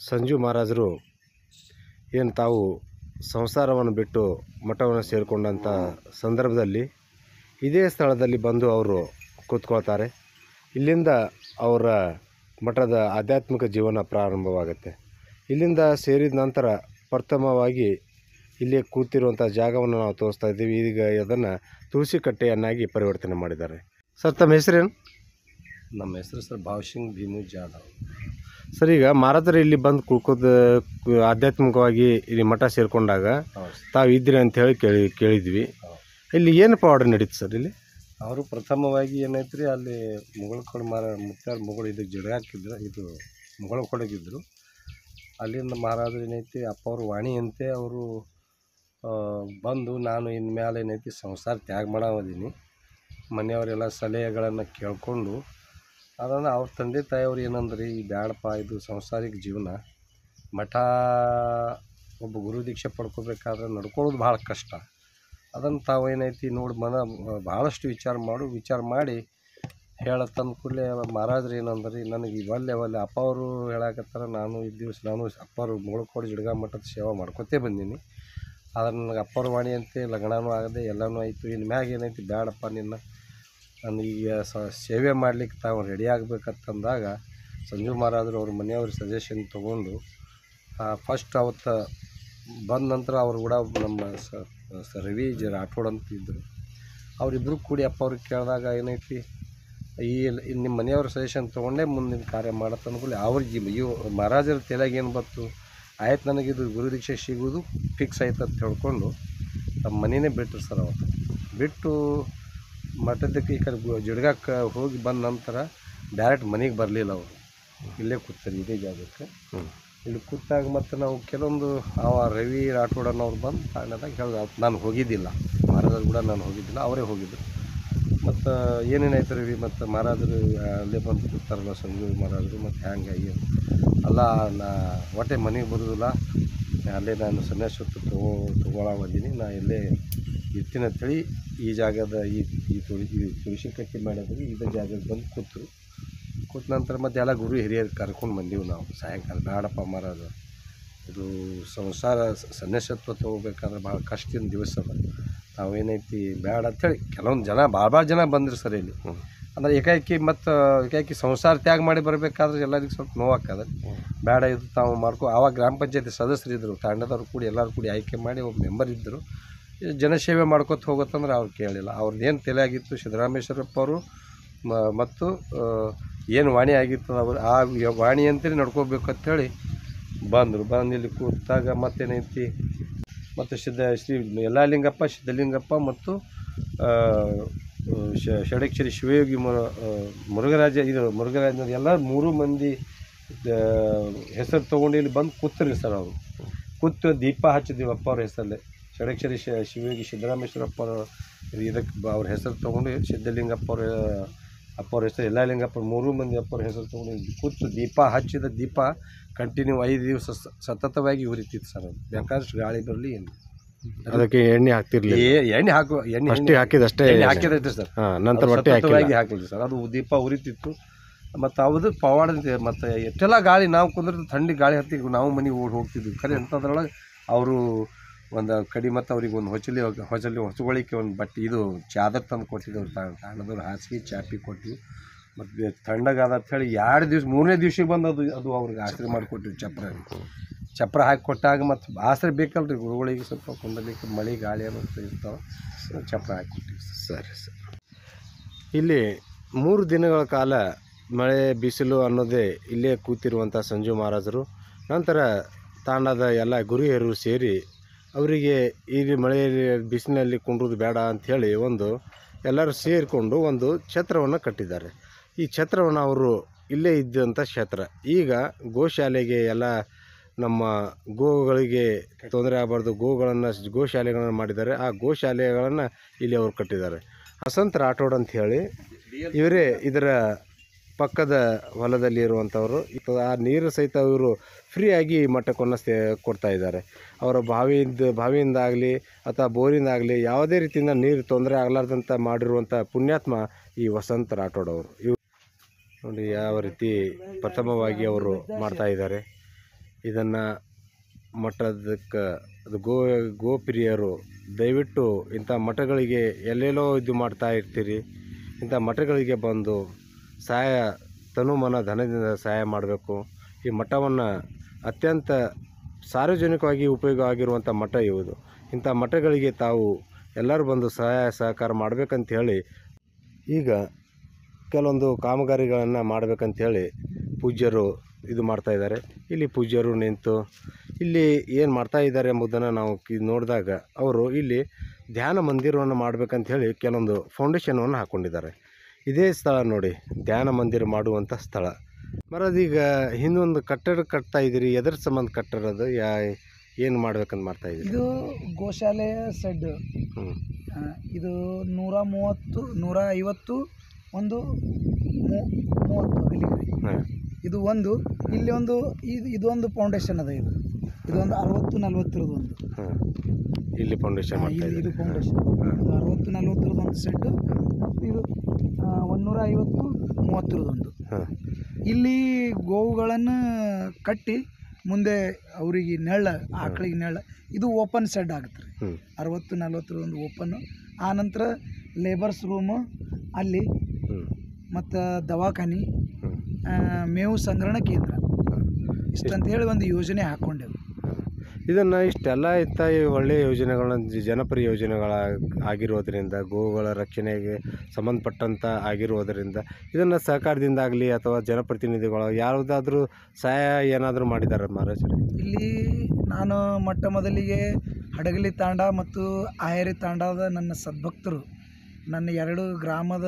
ಸಂಜು ಮಹಾರಾಜರು ಏನು ತಾವು ಸಂಸಾರವನ್ನು ಬಿಟ್ಟು ಮಠವನ್ನು ಸೇರಿಕೊಂಡಂಥ ಸಂದರ್ಭದಲ್ಲಿ ಇದೇ ಸ್ಥಳದಲ್ಲಿ ಬಂದು ಅವರು ಕೂತ್ಕೊಳ್ತಾರೆ ಇಲ್ಲಿಂದ ಅವರ ಮಠದ ಆಧ್ಯಾತ್ಮಿಕ ಜೀವನ ಪ್ರಾರಂಭವಾಗುತ್ತೆ ಇಲ್ಲಿಂದ ಸೇರಿದ ನಂತರ ಪ್ರಥಮವಾಗಿ ಇಲ್ಲೇ ಕೂತಿರುವಂಥ ಜಾಗವನ್ನು ನಾವು ತೋರಿಸ್ತಾ ಇದ್ದೀವಿ ಈಗ ಅದನ್ನು ತುಳಸಿ ಕಟ್ಟೆಯನ್ನಾಗಿ ಪರಿವರ್ತನೆ ಮಾಡಿದ್ದಾರೆ ಸರ್ ತಮ್ಮ ಹೆಸರೇನು ನಮ್ಮ ಹೆಸರು ಸರ್ ಭಾವಸಿಂಗ್ ಭೀಮು ಜಾಧವ್ ಸರ್ ಈಗ ಮಾರಾತರು ಇಲ್ಲಿ ಬಂದು ಕುಳ್ಕೋದ ಕು- ಆಧ್ಯಾತ್ಮಿಕವಾಗಿ ಇಲ್ಲಿ ಮಠ ಸೇರಿಕೊಂಡಾಗ ಹೌದು ತಾವು ಇದ್ರಿ ಅಂತ ಹೇಳಿ ಕೇಳಿ ಕೇಳಿದ್ವಿ ಇಲ್ಲಿ ಏನಪ್ಪ ಆರ್ಡರ್ ನಡೀತು ಸರ್ ಇಲ್ಲಿ ಅವರು ಪ್ರಥಮವಾಗಿ ಏನೈತ್ರಿ ಅಲ್ಲಿ ಮುಗಳ ಕೊಡ ಮಾರ ಮುತ್ತಾರ ಮುಗಳು ಇದಕ್ಕೆ ಜಡ ಹಾಕಿದ್ರು ಇದು ಮುಗಳ ಕೊಡಗಿದ್ರು ಅಲ್ಲಿಂದ ಮಹಾರಾಜರು ಏನೈತಿ ಅಪ್ಪ ಅವ್ರ ವಾಣಿಯಂತೆ ಅವರು ಬಂದು ನಾನು ಇನ್ಮೇಲೆ ಏನೈತಿ ಸಂಸಾರ ತ್ಯಾಗ ಮಾಡಾವದೀನಿ ಮನೆಯವರೆಲ್ಲ ಸಲಹೆಗಳನ್ನು ಕೇಳಿಕೊಂಡು ಅದನ್ನು ಅವ್ರ ತಂದೆ ತಾಯಿಯವ್ರು ಏನಂದ್ರಿ ಈ ಬ್ಯಾಡಪ್ಪ ಇದು ಸಂಸಾರಿಕ ಜೀವನ ಮಠ ಒಬ್ಬ ಗುರು ದೀಕ್ಷೆ ಪಡ್ಕೋಬೇಕಾದ್ರೆ ನಡ್ಕೊಳ್ಳೋದು ಭಾಳ ಕಷ್ಟ ಅದನ್ನು ತಾವು ಏನೈತಿ ನೋಡಿ ಮನ ಭಾಳಷ್ಟು ವಿಚಾರ ಮಾಡು ವಿಚಾರ ಮಾಡಿ ಹೇಳತ್ತಂದ ಕೂಡಲೇ ಮಹಾರಾಜರು ಏನಂದ್ರಿ ನನಗೆ ಇವಲ್ಲೇ ಒಲ್ಲೆ ಅಪ್ಪ ಅವರು ಹೇಳಕತ್ತಾರ ನಾನು ಈ ದಿವಸ ನಾನು ಅಪ್ಪರು ಮುಗಳಕೋಡಿ ಜಿಡ್ಗ ಮಠದ ಸೇವೆ ಮಾಡ್ಕೊತೇ ಬಂದೀನಿ ಆದ್ರೆ ನನಗೆ ಅಪ್ಪರ ವಾಣಿ ಅಂತೆ ಲಗ್ನನೂ ಆಗದೆ ಎಲ್ಲನೂ ಆಯಿತು ಇನ್ನು ಮ್ಯಾಗ ಏನೈತಿ ಬ್ಯಾಡಪ್ಪ ನಿನ್ನ ನನಗೀಗ ಸ ಸೇವೆ ಮಾಡ್ಲಿಕ್ಕೆ ತಾವು ರೆಡಿ ಆಗ್ಬೇಕಂತಂದಾಗ ಸಂಜು ಮಹಾರಾಜರು ಅವ್ರ ಮನೆಯವ್ರ ಸಜೆಷನ್ ತೊಗೊಂಡು ಫಸ್ಟ್ ಅವತ್ತು ಬಂದ ನಂತರ ಅವ್ರು ಕೂಡ ನಮ್ಮ ಸ ಸ ರವಿ ಜ ರಾಠೋಡ್ ಅಂತ ಇದ್ದರು ಅವರಿಬ್ಬರು ಕೂಡಿ ಅಪ್ಪ ಅವ್ರಿಗೆ ಕೇಳಿದಾಗ ಏನೈತಿ ಈ ಈ ನಿಮ್ಮ ಮನೆಯವ್ರ ಸಜೆಷನ್ ತೊಗೊಂಡೇ ಮುಂದಿನ ಕಾರ್ಯ ಮಾಡತ್ತೆ ಅಂದ್ಕೊಳ್ಳಿ ಅವ್ರಿಗೆ ಇವು ಮಹಾರಾಜರ ತಲೆಯಾಗ ಏನು ಬಂತು ಆಯ್ತು ನನಗಿದು ಗುರು ದೀಕ್ಷೆ ಸಿಗೋದು ಫಿಕ್ಸ್ ಆಯ್ತು ಅಂತ ಹೇಳ್ಕೊಂಡು ನಮ್ಮ ಮನೆಯೇ ಬಿಟ್ಟರು ಸರ್ ಅವತ್ತು ಬಿಟ್ಟು ಮಠದಕ್ಕೆ ಈ ಕಡೆ ಗು- ಜಿಡ್ಗಕ್ಕೆ ಹೋಗಿ ಬಂದ ನಂತರ ಡೈರೆಕ್ಟ್ ಮನೆಗೆ ಬರಲಿಲ್ಲ ಅವರು ಇಲ್ಲೇ ಕೂತಾರೆ ಇದೇ ಜಾಗಕ್ಕೆ ಇಲ್ಲಿ ಕೂತಾಗ ಮತ್ತು ನಾವು ಕೆಲವೊಂದು ಅವ ರವಿ ರಾಠೋಡ್ ಅನ್ನೋರು ಬಂದು ತಾಣದಾಗ ಹೇಳಿದ ನಾನು ಹೋಗಿದ್ದಿಲ್ಲ ಮಹಾರಾಜರು ಕೂಡ ನಾನು ಹೋಗಿದ್ದಿಲ್ಲ ಅವರೇ ಹೋಗಿದ್ದರು ಮತ್ತು ಏನೇನಾಯ್ತು ರವಿ ಮತ್ತು ಮಹಾರಾಜರು ಅಲ್ಲೇ ಬಂದು ಕೂತಾರಲ್ಲ ಸಂಜು ಮಹಾರಾಜರು ಮತ್ತು ಹ್ಯಾಂಗೆ ಏನು ಅಲ್ಲ ನಾ ಹೊಟ್ಟೆ ಮನೆಗೆ ಬರೋದಿಲ್ಲ ಅಲ್ಲೇ ನಾನು ಸನ್ಯಾಸತ್ತು ತಗೋ ತಗೊಳ ಬಂದೀನಿ ನಾ ಎಲ್ಲೇ ಇರ್ತೀನಿ ಅಂತೇಳಿ ಈ ಜಾಗದ ಈ ಈ ತುಳಿ ಈ ತುಳಸಿ ಕಟ್ಟಿ ಮಾಡಿದ್ರಿ ಇದೇ ಜಾಗಕ್ಕೆ ಬಂದು ಕೂತರು ಕೂತ ನಂತರ ಮತ್ತೆ ಎಲ್ಲ ಗುರು ಹಿರಿಯರು ಕರ್ಕೊಂಡು ಬಂದೀವಿ ನಾವು ಸಾಯಂಕಾಲ ಬೇಡಪ್ಪ ಮಹಾರಾಜ ಇದು ಸಂಸಾರ ಸ- ಸನ್ಯಾಸತ್ವ ತೊಗೋಬೇಕಾದ್ರೆ ಭಾಳ ಕಷ್ಟದ ದಿವಸ ಅದ ನಾವೇನೈತಿ ಬೇಡ ಅಂಥೇಳಿ ಕೆಲವೊಂದು ಜನ ಭಾಳ ಭಾಳ ಜನ ಬಂದ್ರಿ ಸರ್ ಇಲ್ಲಿ ಅಂದ್ರೆ ಏಕಾಏಕಿ ಮತ್ತು ಏಕಾಏಕಿ ಸಂಸಾರ ತ್ಯಾಗ ಮಾಡಿ ಬರಬೇಕಾದ್ರೆ ಎಲ್ಲರಿಗೂ ಸ್ವಲ್ಪ ನೋವಾಗ್ತದೆ ಬೇಡ ಇದು ತಾವು ಮಾಡ್ಕೊ ಆವಾಗ ಗ್ರಾಮ ಪಂಚಾಯತಿ ಸದಸ್ಯರು ಇದ್ದರು ತಂಡದವ್ರು ಕೂಡಿ ಎಲ್ಲರೂ ಕೂಡಿ ಆಯ್ಕೆ ಮಾಡಿ ಒಬ್ಬ ಮೆಂಬರ್ ಇದ್ದರು ಈ ಜನಸೇವೆ ಮಾಡ್ಕೊತ ಹೋಗುತ್ತಂದ್ರೆ ಅವ್ರು ಕೇಳಿಲ್ಲ ಅವ್ರದ್ದು ಏನು ತಲೆ ಆಗಿತ್ತು ಸಿದ್ದರಾಮೇಶ್ವರಪ್ಪ ಅವರು ಮ- ಮತ್ತು ಏನು ವಾಣಿ ಆಗಿತ್ತು ಅವರು ಆ ಯ- ವಾಣಿ ಅಂತಲೇ ನಡ್ಕೋಬೇಕು ಅಂತೇಳಿ ಬಂದರು ಬಂದು ಇಲ್ಲಿ ಕೂತಾಗ ಮತ್ತೇನೈತಿ ಮತ್ತು ಸಿದ್ಧ ಶ್ರೀ ಯಲ್ಲಾಲಿಂಗಪ್ಪ ಸಿದ್ಧಲಿಂಗಪ್ಪ ಮತ್ತು ಆ, ಶ- ಷಡಕ್ಷರಿ ಶಿವಯೋಗಿ ಮುರ ಆ, ಮುರುಘರಾಜ ಇದು ಮುರುಘರಾಜ ಎಲ್ಲ ಮೂರು ಮಂದಿ ಹೆಸರು ತೊಗೊಂಡು ಇಲ್ಲಿ ಬಂದು ಕೂತ್ರಿ ಸರ್ ಅವರು ಕೂತು ದೀಪ ಹಚ್ಚಿದ್ದೀವಿ ಅಪ್ಪ ಅವ್ರ ಹೆಸರಲ್ಲೇ ಷಡಕ್ಷರಿ ಶ ಶಿವಯೋಗಿ ಸಿದ್ದರಾಮೇಶ್ವರಪ್ಪ ಇದಕ್ಕೆ ಬ- ಅವ್ರ ಹೆಸರು ತೊಗೊಂಡು ಸಿದ್ಧಲಿಂಗಪ್ಪ ಅವ್ರ ಅಪ್ಪ ಅವ್ರ ಹೆಸರು ಯಲ್ಲಾಲಿಂಗಪ್ಪ ಮೂರು ಮಂದಿ ಅಪ್ಪ ಅವ್ರ ಹೆಸರು ತೊಗೊಂಡು ಇಲ್ಲಿ ಕೂತು ದೀಪ ಹಚ್ಚಿದ ದೀಪ ಕಂಟಿನ್ಯೂ ಐದು ದಿವಸ ಸ- ಸತತವಾಗಿ ಉರಿತಿತ್ತು ಸರ್ ಅದು ಬೇಕಾದಷ್ಟು ಗಾಳಿ ಬರಲಿ ಏನು ಅದಕ್ಕೆ ಎಣ್ಣೆ ಹಾಕ್ತಿರ್ಲಿಲ್ಲ ಏ- ಎಣ್ಣೆ ಹಾಕು ಎಣ್ಣೆ ಫಸ್ಟಿಗೆ ಹಾಕಿದಷ್ಟೇ ಎಣ್ಣೆ ಹಾಕಿದೈತೆ ಸರ್ ಹಾಂ ನಂತರ ಅದು ಹೊಟ್ಟೆ ಹಾಕಿಲ್ಲ ಸತತವಾಗಿ ಹಾಕಿದ್ವಿ ಸರ್ ಅದು ದೀಪ ಉರಿತಿತ್ತು ಮತ್ತು ಅದು ಪವಾಡ ಮತ್ತು ಎಷ್ಟೆಲ್ಲ ಗಾಳಿ ನಾವು ಕುಂದ್ರೆ ಥಂಡಿ ಗಾಳಿ ಹತ್ತಿ ನಾವು ಮನೆಗೆ ಓಡಿ ಹೋಗ್ತಿದ್ವಿ ಖರೆ ಅಂಥದ್ರೊಳಗೆ ಅವರು ಒಂದು ಕಡಿ ಮತ್ತು ಅವ್ರಿಗೆ ಒಂದು ಹೊಚಲಿ ಹೊಚಲಿ ಹೊಸಗಳಿಕೆ ಒಂದು ಬಟ್ಟೆ ಇದು ಚಾದರ್ ತಂದು ಕೊಟ್ಟಿದ್ದೆವು ತಾಣದವ್ರು ಹಾಸಿಗೆ ಚಾಪಿ ಕೊಟ್ಟಿವಿ ಮತ್ತು ತಣ್ಣಗಾದ ಅಂತ ಹೇಳಿ ಎರಡು ದಿವ್ಸ ಮೂರನೇ ದಿವ್ಸಕ್ಕೆ ಬಂದು ಅದು ಅದು ಅವ್ರಿಗೆ ಆಶ್ರಯ ಮಾಡಿಕೊಟ್ಟಿವಿ ಚಪ್ರ ಚಪ್ರ ಹಾಕಿ ಕೊಟ್ಟಾಗ ಮತ್ತು ಆಶ್ರಯ ಬೇಕಲ್ರಿ ಗುರುಗಳಿಗೆ ಸ್ವಲ್ಪ ಕುಂದಲಿಕ್ಕೆ ಮಳೆ ಗಾಳಿ ಅನ್ನೋದು ಇರ್ತಾವೆ ಚಪ್ರ ಹಾಕಿ ಕೊಟ್ಟಿವಿ ಸರಿ ಸರ್ ಇಲ್ಲಿ ಮೂರು ದಿನಗಳ ಕಾಲ ಮಳೆ ಬಿಸಿಲು ಅನ್ನೋದೇ ಇಲ್ಲೇ ಕೂತಿರುವಂಥ ಸಂಜು ಮಹಾರಾಜರು ನಂತರ ತಾಂಡದ ಎಲ್ಲ ಗುರಿಯರು ಸೇರಿ ಅವರಿಗೆ ಈ ಮಳೆಯಲ್ಲಿ ಬಿಸಿಲಿನಲ್ಲಿ ಕುಂಡ್ರದು ಬೇಡ ಅಂಥೇಳಿ ಒಂದು ಎಲ್ಲರೂ ಸೇರಿಕೊಂಡು ಒಂದು ಛತ್ರವನ್ನು ಕಟ್ಟಿದ್ದಾರೆ ಈ ಛತ್ರವನ್ನು ಅವರು ಇಲ್ಲೇ ಇದ್ದಂಥ ಛತ್ರ ಈಗ ಗೋಶಾಲೆಗೆ ಎಲ್ಲ ನಮ್ಮ ಗೋಗಳಿಗೆ ತೊಂದರೆ ಆಗಬಾರ್ದು ಗೋಗಳನ್ನು ಗೋಶಾಲೆಗಳನ್ನು ಮಾಡಿದ್ದಾರೆ ಆ ಗೋಶಾಲೆಗಳನ್ನು ಇಲ್ಲಿ ಅವರು ಕಟ್ಟಿದ್ದಾರೆ ಹಸಂತ್ ರಾಠೋಡ್ ಅಂತ ಹೇಳಿ ಇವರೇ ಇದರ ಪಕ್ಕದ ಹೊಲದಲ್ಲಿ ಇರುವಂಥವರು ಇದು ಆ ನೀರು ಸಹಿತ ಇವರು ಫ್ರೀಯಾಗಿ ಮಠಕ್ಕೊಂದು ಸೇ ಕೊಡ್ತಾ ಇದ್ದಾರೆ ಅವರ ಬಾವಿಯಿಂದ ಬಾವಿಯಿಂದ ಆಗಲಿ ಅಥವಾ ಬೋರಿಂದ ಆಗಲಿ ಯಾವುದೇ ರೀತಿಯಿಂದ ನೀರು ತೊಂದರೆ ಆಗಲಾರ್ದಂಥ ಮಾಡಿರುವಂಥ ಪುಣ್ಯಾತ್ಮ ಈ ವಸಂತ ರಾಠೋಡ್ ಅವರು ಇವ್ ನೋಡಿ ಯಾವ ರೀತಿ ಪ್ರಥಮವಾಗಿ ಅವರು ಮಾಡ್ತಾ ಇದ್ದಾರೆ ಇದನ್ನು ಮಠದಕ್ಕೆ ಅದು ಗೋ ಗೋಪ್ರಿಯರು ದಯವಿಟ್ಟು ಇಂಥ ಮಠಗಳಿಗೆ ಎಲ್ಲೆಲ್ಲೋ ಇದು ಮಾಡ್ತಾ ಇರ್ತೀರಿ ಇಂಥ ಮಠಗಳಿಗೆ ಬಂದು ಸಹಾಯ ತನುಮನ ಧನದಿಂದ ಸಹಾಯ ಮಾಡಬೇಕು ಈ ಮಠವನ್ನು ಅತ್ಯಂತ ಸಾರ್ವಜನಿಕವಾಗಿ ಉಪಯೋಗ ಆಗಿರುವಂಥ ಮಠ ಇವುದು ಇಂಥ ಮಠಗಳಿಗೆ ತಾವು ಎಲ್ಲರೂ ಬಂದು ಸಹಾಯ ಸಹಕಾರ ಮಾಡಬೇಕಂತ ಹೇಳಿ ಈಗ ಕೆಲವೊಂದು ಕಾಮಗಾರಿಗಳನ್ನು ಮಾಡಬೇಕಂತೇಳಿ ಪೂಜ್ಯರು ಇದು ಮಾಡ್ತಾ ಇದ್ದಾರೆ ಇಲ್ಲಿ ಪೂಜ್ಯರು ನಿಂತು ಇಲ್ಲಿ ಏನು ಮಾಡ್ತಾ ಇದ್ದಾರೆ ಎಂಬುದನ್ನು ನಾವು ಕಿ- ನೋಡಿದಾಗ ಅವರು ಇಲ್ಲಿ ಧ್ಯಾನ ಮಂದಿರವನ್ನು ಮಾಡಬೇಕಂತ ಹೇಳಿ ಕೆಲವೊಂದು ಫೌಂಡೇಶನವನ್ನು ಹಾಕ್ಕೊಂಡಿದ್ದಾರೆ ಇದೇ ಸ್ಥಳ ನೋಡಿ ಧ್ಯಾನ ಮಂದಿರ ಮಾಡುವಂಥ ಸ್ಥಳ ಮರದೀಗ ಹಿಂದೊಂದು ಕಟ್ಟಡ ಕಟ್ತಾ ಇದ್ದೀರಿ ಎದರ ಸಂಬಂಧ ಕಟ್ಟಡದು ಯಾ ಏನು ಮಾಡ್ಬೇಕಂತ ಮಾಡ್ತಾ ಇದ್ದೀರಿ ಇದು ಗೋಶಾಲೆಯ ಸೆಡ್ ಹ್ಞೂ ಆ, ಇದು ನೂರ ಮೂವತ್ತು ನೂರ ಐವತ್ತು ಒಂದು ಮೂ- ಮೂವತ್ತು ಅಗಲಿಗೆ ಹಾಂ ಇದು ಒಂದು ಇಲ್ಲಿ ಒಂದು ಇದು ಇದೊಂದು ಫೌಂಡೇಶನ್ ಅದ ಇದು ಇದೊಂದು ಅರವತ್ತು ನಲ್ವತ್ತರದ್ದು ಒಂದು ಹಾಂ ಇಲ್ಲಿ ಫೌಂಡೇಶನ್ ಆ, ಮಾಡ್ತಾ ಇದು ಇದು ಇದ್ದೀರಿ ಫೌಂಡೇಶನ್ ಇದು ಅರವತ್ತು ನಲ್ವತ್ತರದ್ದು ಒಂದು ಸೆಡ್ ಮತ್ತು ಇದು ಒಂದೂರ ಐವತ್ತು ಮೂವತ್ತರದ್ದು ಒಂದು ಹಾಂ ಇಲ್ಲಿ ಗೋವುಗಳನ್ನು ಕಟ್ಟಿ ಮುಂದೆ ಅವರಿಗೆ ನೆಳ್ಳ ಆಕಳಿಗೆ ನೆಳ್ಳ ಇದು ಓಪನ್ ಸೆಡ್ ಆಗುತ್ತೆ ರೀ ಹ್ಞೂ ಅರವತ್ತು ನಲ್ವತ್ತರ ಒಂದು ಓಪನ್ನು ಆನಂತರ ಲೇಬರ್ಸ್ ರೂಮು ಅಲ್ಲಿ ಹ್ಞೂ ಮತ್ತು ದವಾಖಾನೆ ಹ್ಞೂ ಆ, ಮೇವು ಸಂಗ್ರಹಣ ಕೇಂದ್ರ ಇಷ್ಟಂತ ಹೇಳಿ ಒಂದು ಯೋಜನೆ ಹಾಕ್ಕೊಂಡೆವು ಇದನ್ನು ಇಷ್ಟೆಲ್ಲ ಇತ್ತ ಈ ಒಳ್ಳೆಯ ಯೋಜನೆಗಳನ್ನ ಜ- ಜನಪ್ರಿಯ ಯೋಜನೆಗಳ ಆಗಿರೋದರಿಂದ ಗೋವುಗಳ ರಕ್ಷಣೆಗೆ ಸಂಬಂಧಪಟ್ಟಂಥ ಆಗಿರುವುದರಿಂದ ಇದನ್ನು ಸಹಕಾರದಿಂದಾಗಲಿ ಅಥವಾ ಜನಪ್ರತಿನಿಧಿಗಳು ಯಾವುದಾದ್ರೂ ಸಹಾಯ ಏನಾದರೂ ಮಾಡಿದ್ದಾರೆ ಮಹಾರಾಜರು ಇಲ್ಲಿ ನಾನು ಮೊಟ್ಟ ಮೊದಲಿಗೆ ಹಡಗಲಿ ತಾಂಡ ಮತ್ತು ಆಯರಿ ತಾಂಡದ ನನ್ನ ಸದ್ಭಕ್ತರು ನನ್ನ ಎರಡು ಗ್ರಾಮದ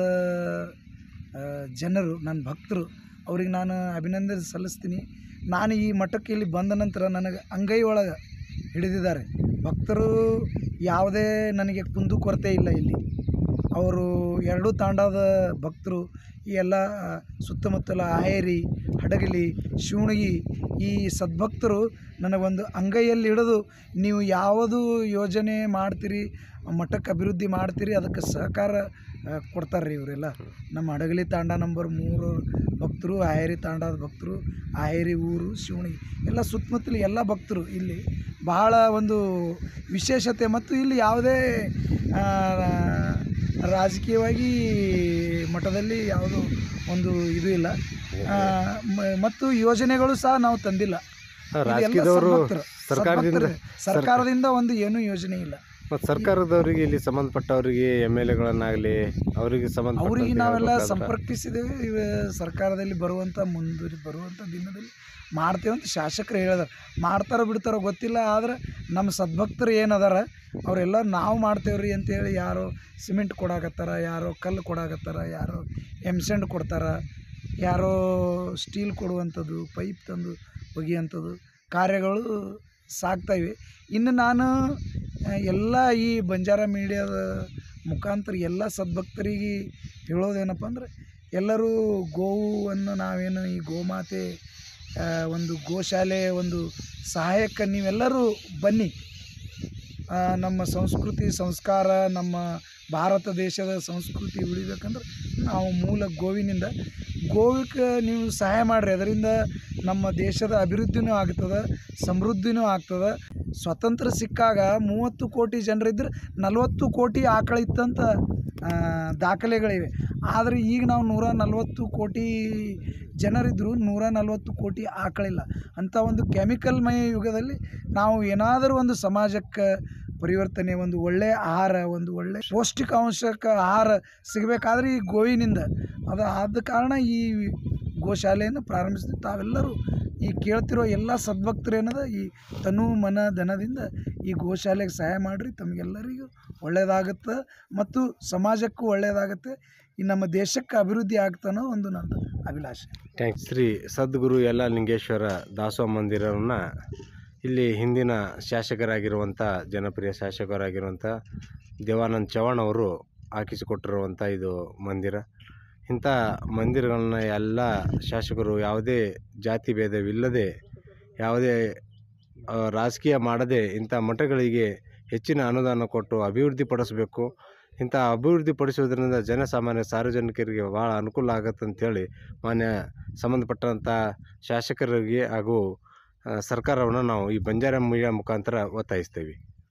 ಆ, ಜನರು ನನ್ನ ಭಕ್ತರು ಅವ್ರಿಗೆ ನಾನು ಅಭಿನಂದನೆ ಸಲ್ಲಿಸ್ತೀನಿ ನಾನು ಈ ಮಠಕ್ಕೆ ಇಲ್ಲಿ ಬಂದ ನಂತರ ನನಗೆ ಅಂಗೈ ಒಳಗೆ ಹಿಡಿದಿದ್ದಾರೆ ಭಕ್ತರು ಯಾವುದೇ ನನಗೆ ಕುಂದು ಕೊರತೆ ಇಲ್ಲ ಇಲ್ಲಿ ಅವರು ಎರಡೂ ತಾಂಡದ ಭಕ್ತರು ಈ ಎಲ್ಲ ಸುತ್ತಮುತ್ತಲ ಆಯರಿ ಹಡಗಲಿ ಶಿವಣಗಿ ಈ ಸದ್ಭಕ್ತರು ನನಗೊಂದು ಅಂಗೈಯಲ್ಲಿ ಹಿಡಿದು ನೀವು ಯಾವುದು ಯೋಜನೆ ಮಾಡ್ತೀರಿ ಮಠಕ್ಕೆ ಅಭಿವೃದ್ಧಿ ಮಾಡ್ತೀರಿ ಅದಕ್ಕೆ ಸಹಕಾರ ಕೊಡ್ತಾರೆ ರೀ ಇವರೆಲ್ಲ ನಮ್ಮ ಹಡಗಲಿ ತಾಂಡ ನಂಬರ್ ಮೂರು ಭಕ್ತರು ಆಯರಿ ತಾಂಡದ ಭಕ್ತರು ಆಯರಿ ಊರು ಶಿವಣಗಿ ಎಲ್ಲ ಸುತ್ತಮುತ್ತಲು ಎಲ್ಲ ಭಕ್ತರು ಇಲ್ಲಿ ಬಹಳ ಒಂದು ವಿಶೇಷತೆ ಮತ್ತು ಇಲ್ಲಿ ಯಾವುದೇ ಆ, ರಾಜಕೀಯವಾಗಿ ಮಠದಲ್ಲಿ ಯಾವುದೋ ಒಂದು ಇದು ಇಲ್ಲ ಆ, ಮ- ಮತ್ತು ಯೋಜನೆಗಳು ಸಹ ನಾವು ತಂದಿಲ್ಲ ಇದೆಲ್ಲ ರಾಜಕೀಯದವರು ಸದ್ಭಕ್ತರು. ಸರ್ಕಾರದಿಂದ ಸದ್ಭಕ್ತರು. ಸರ್ಕಾರದಿಂದ ಒಂದು ಏನೂ ಯೋಜನೆ ಇಲ್ಲ ಮತ್ತು ಸರ್ಕಾರದವರಿಗೆ ಇಲ್ಲಿ ಸಂಬಂಧಪಟ್ಟವರಿಗೆ ಎಮ್ ಎಲ್ ಎಗಳನ್ನಾಗಲಿ ಅವರಿಗೆ ಸಂಬಂಧಪಟ್ಟ ಅವರಿಗೆ ನಾವೆಲ್ಲ ಸಂಪರ್ಕಿಸಿದ್ದೇವೆ ಇವ ಸರ್ಕಾರದಲ್ಲಿ ಬರುವಂಥ ಮುಂದೆ ಬರುವಂಥ ದಿನದಲ್ಲಿ ಮಾಡ್ತೇವೆ ಅಂತ ಶಾಸಕರು ಹೇಳಿದಾರೆ ಮಾಡ್ತಾರೋ ಬಿಡ್ತಾರೋ ಗೊತ್ತಿಲ್ಲ ಆದ್ರೆ ನಮ್ಮ ಸದ್ಭಕ್ತರು ಏನದಾರ ಅವರೆಲ್ಲ ನಾವು ಮಾಡ್ತೇವ್ರಿ ಅಂತೇಳಿ ಯಾರೋ ಸಿಮೆಂಟ್ ಕೊಡಾಕತ್ತಾರ ಯಾರೋ ಕಲ್ಲು ಕೊಡಾಕತ್ತಾರ ಯಾರೋ ಎಮ್ಸೆಂಡ್ ಕೊಡ್ತಾರ ಯಾರೋ ಸ್ಟೀಲ್ ಕೊಡುವಂಥದ್ದು ಪೈಪ್ ತಂದು ಒಗೆಯುವಂಥದ್ದು ಕಾರ್ಯಗಳು ಸಾಗ್ತಾ ಇವೆ ಇನ್ನು ನಾನು ಆ, ಎಲ್ಲ ಈ ಬಂಜಾರ ಮೀಡಿಯಾದ ಮುಖಾಂತರ ಎಲ್ಲ ಸದ್ಭಕ್ತರಿಗೆ ಹೇಳೋದೇನಪ್ಪ ಅಂದರೆ ಎಲ್ಲರೂ ಗೋವನ್ನು ನಾವೇನು ಈ ಗೋಮಾತೆ ಆ, ಒಂದು ಗೋಶಾಲೆ ಒಂದು ಸಹಾಯಕ್ಕೆ ನೀವೆಲ್ಲರೂ ಬನ್ನಿ ಆ, ನಮ್ಮ ಸಂಸ್ಕೃತಿ ಸಂಸ್ಕಾರ ನಮ್ಮ ಭಾರತ ದೇಶದ ಸಂಸ್ಕೃತಿ ಉಳಿಬೇಕಂದ್ರೆ ನಾವು ಮೂಲ ಗೋವಿನಿಂದ ಗೋವಿಗೆ ನೀವು ಸಹಾಯ ಮಾಡಿರಿ ಅದರಿಂದ ನಮ್ಮ ದೇಶದ ಅಭಿವೃದ್ಧಿನೂ ಆಗ್ತದೆ ಸಮೃದ್ಧಿನೂ ಆಗ್ತದೆ ಸ್ವತಂತ್ರ ಸಿಕ್ಕಾಗ ಮೂವತ್ತು ಕೋಟಿ ಜನರಿದ್ರೆ ನಲವತ್ತು ಕೋಟಿ ಆಕಳ ಇತ್ತಂತ ಆ, ದಾಖಲೆಗಳಿವೆ ಆದರೆ ಈಗ ನಾವು ನೂರ ನಲವತ್ತು ಕೋಟಿ ಜನರಿದ್ದರೂ ನೂರ ನಲವತ್ತು ಕೋಟಿ ಆಕಳಿಲ್ಲ ಅಂಥ ಒಂದು ಕೆಮಿಕಲ್ಮಯ ಯುಗದಲ್ಲಿ ನಾವು ಏನಾದರೂ ಒಂದು ಸಮಾಜಕ್ಕೆ ಪರಿವರ್ತನೆ ಒಂದು ಒಳ್ಳೆಯ ಆಹಾರ ಒಂದು ಒಳ್ಳೆ ಪೌಷ್ಟಿಕಾಂಶಕ ಆಹಾರ ಸಿಗಬೇಕಾದ್ರೆ ಈ ಗೋವಿನಿಂದ ಅದು ಆದ ಕಾರಣ ಈ ಗೋಶಾಲೆಯನ್ನು ಪ್ರಾರಂಭಿಸಿದ್ವಿ ತಾವೆಲ್ಲರೂ ಈ ಕೇಳ್ತಿರೋ ಎಲ್ಲ ಸದ್ಭಕ್ತರು ಏನದ ಈ ತನು ಮನ ಧನದಿಂದ ಈ ಗೋಶಾಲೆಗೆ ಸಹಾಯ ಮಾಡಿರಿ ತಮಗೆಲ್ಲರಿಗೂ ಒಳ್ಳೆಯದಾಗುತ್ತೆ ಮತ್ತು ಸಮಾಜಕ್ಕೂ ಒಳ್ಳೆಯದಾಗುತ್ತೆ ಈ ನಮ್ಮ ದೇಶಕ್ಕೆ ಅಭಿವೃದ್ಧಿ ಆಗ್ತಾನೋ ಒಂದು ನನ್ನ ಅಭಿಲಾಷೆ ಥ್ಯಾಂಕ್ಸ್ ಶ್ರೀ ಸದ್ಗುರು ಎಲ್ಲ ಲಿಂಗೇಶ್ವರ ದಾಸೋಹ ಮಂದಿರವನ್ನು ಇಲ್ಲಿ ಹಿಂದಿನ ಶಾಸಕರಾಗಿರುವಂಥ ಜನಪ್ರಿಯ ಶಾಸಕರಾಗಿರುವಂಥ ದೇವಾನಂದ್ ಚವಾಣ್ ಅವರು ಹಾಕಿಸಿಕೊಟ್ಟಿರುವಂಥ ಇದು ಮಂದಿರ ಇಂಥ ಮಂದಿರಗಳನ್ನ ಎಲ್ಲ ಶಾಸಕರು ಯಾವುದೇ ಜಾತಿ ಭೇದವಿಲ್ಲದೆ ಯಾವುದೇ ಆ, ರಾಜಕೀಯ ಮಾಡದೆ ಇಂಥ ಮಠಗಳಿಗೆ ಹೆಚ್ಚಿನ ಅನುದಾನ ಕೊಟ್ಟು ಅಭಿವೃದ್ಧಿ ಪಡಿಸಬೇಕು ಇಂಥ ಅಭಿವೃದ್ಧಿ ಪಡಿಸೋದ್ರಿಂದ ಜನಸಾಮಾನ್ಯ ಸಾರ್ವಜನಿಕರಿಗೆ ಭಾಳ ಅನುಕೂಲ ಆಗತ್ತೆ ಅಂತೇಳಿ ಮಾನ್ಯ ಸಂಬಂಧಪಟ್ಟಂಥ ಶಾಸಕರಿಗೆ ಹಾಗೂ ಸರ್ಕಾರವನ್ನು ನಾವು ಈ ಬಂಜಾರ ಮೀಡಿಯಾ ಮುಖಾಂತರ ಒತ್ತಾಯಿಸ್ತೇವೆ